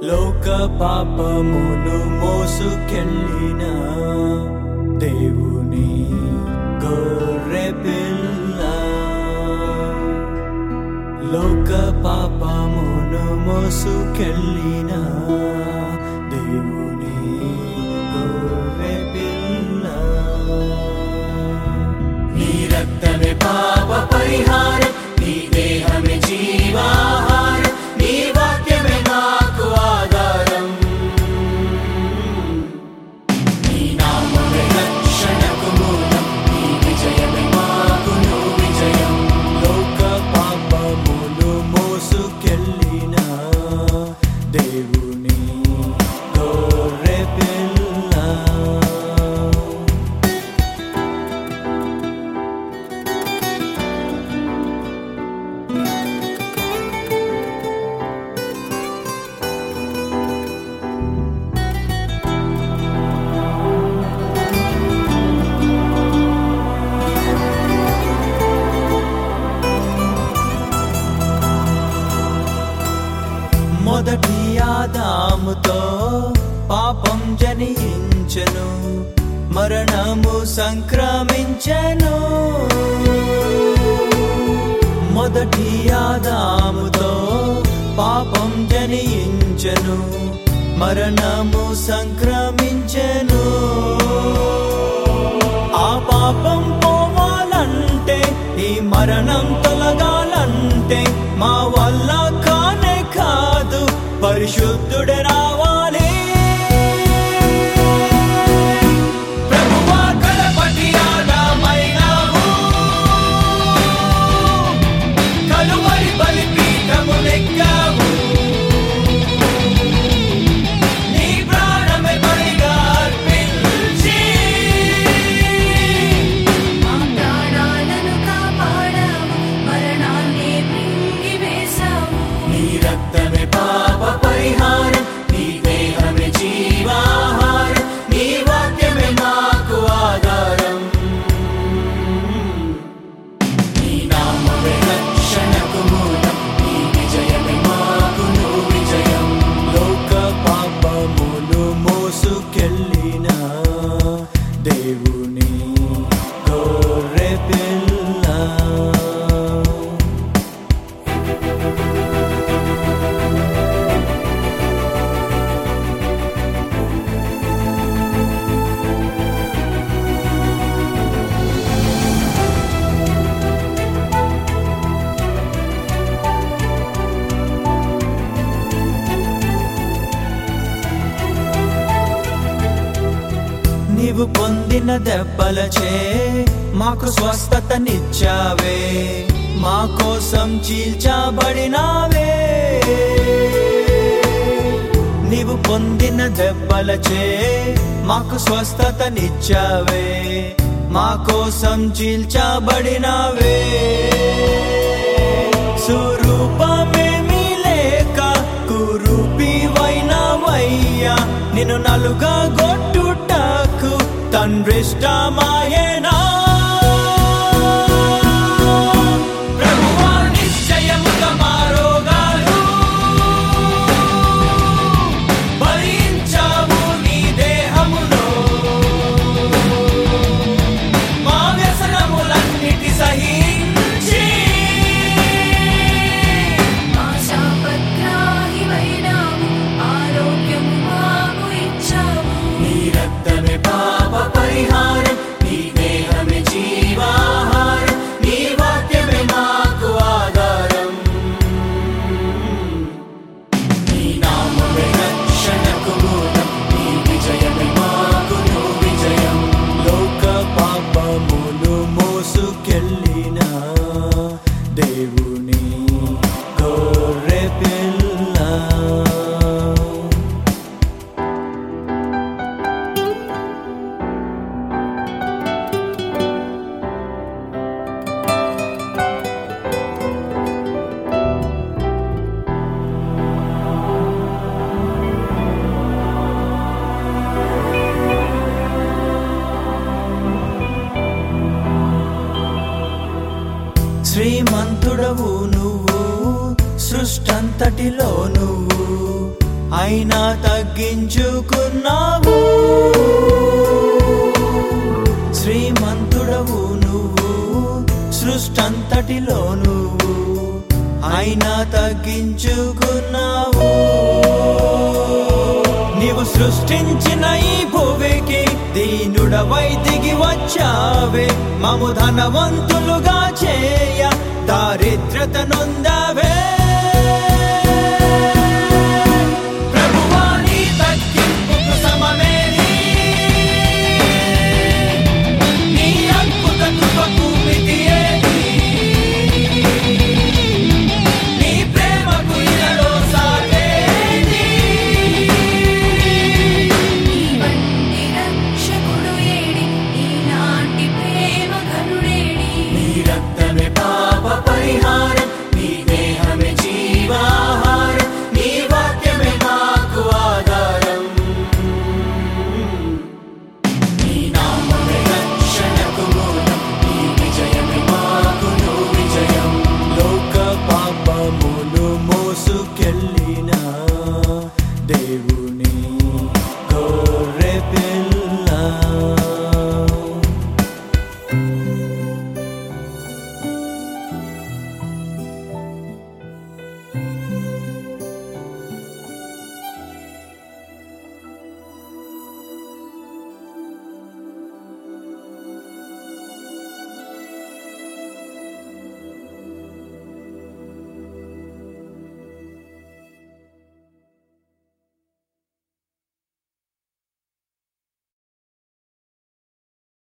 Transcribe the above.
లోక పాపమును మోసుకెళ్ళిన దేవుని గొర్రె పిల్ల లోక పాపమును మోసుకెళ్ళిన దేవుని గొర్రె పిల్ల నీ రక్తమే పాప పరిహారం నీ దేహమే జీవాహారం నీ వాక్యమే మాకు ఆధారం నీ నామమే రక్షణకు మూలం నీ విజయమే మాకును విజయం లోక పాపములు మోసుకెళ్ళిన దేవుని గొర్రె పిల్ల మొదటి ఆదాముతో పాపం జనించను మరణము సంక్రమించను మొదటి ఆదాముతో పాపం జనించను మరణము సంక్రమించెను ఆ పాపం పోవాలంటే ఈ మరణం తొలగాలంటే మా వల్ల కానే కాదు పరిశుద్ధుడు రావాలి ప్రభువా కడపటి ఆదామైనావు. కలువరి బలిపీఠములెక్కావు. నీ ప్రాణమే బలిగా అర్పించి మా ప్రాణాలను కాపాడావు మరణాన్ని మింగివేశావు నీ రక్తమే పాప పరిహారం నీ దేహమే జీవాహారం నీ వాక్యమే మాకు ఆధారం నీ నామమే రక్షణకు మూలం నీ విజయమే మాకును విజయం లోక పాపములు మోసుకెళ్ళిన దేవుని గొర్రె పిల్ల నీవు పొందిన దెబ్బలచే మాకు స్వస్థతనిచ్చావే మా కోసం చీల్చబడినావే నీవు పొందిన దెబ్బలచే మాకు స్వస్థతనిచ్చావే మా కోసం చీల్చబడినావే స్వరూపమేమీ లేక కురూపివైనవయ్యా నిన్ను నలుగా గొట్టుటకు తండ్రిష్టమాయేనా ప్రభువా నిశ్చయముగా మా రోగాలు భరించావు నీ దేహములో మా వ్యసనములన్నిటి సహించి మా శాపగ్రాహివైనావు ఆరోగ్యము మాకు ఇచ్చావు నీ రక్తమే పాప పరిహారం నీ దేహమే జీవాహారం నీ వాక్యమే మాకు ఆధారం నీ నామమే రక్షణకు మూలం నీ విజయమే మాకును విజయం లోక పాపములు మోసుకెళ్ళిన దేవుని గొర్రె పిల్ల శ్రీమంతుడవు నువ్వు సృష్టంతటిలో నువ్వు అయినా తగ్గించుకున్నావు శ్రీమంతుడవు నువ్వు సృష్టంతటిలో నువ్వు అయినా తగ్గించుకున్నావు నీవు సృష్టించిన ఈ భూమికి దీనుడవై దిగి వచ్చావే మము ధనవంతులుగా చేయ దారిద్రత నొందావే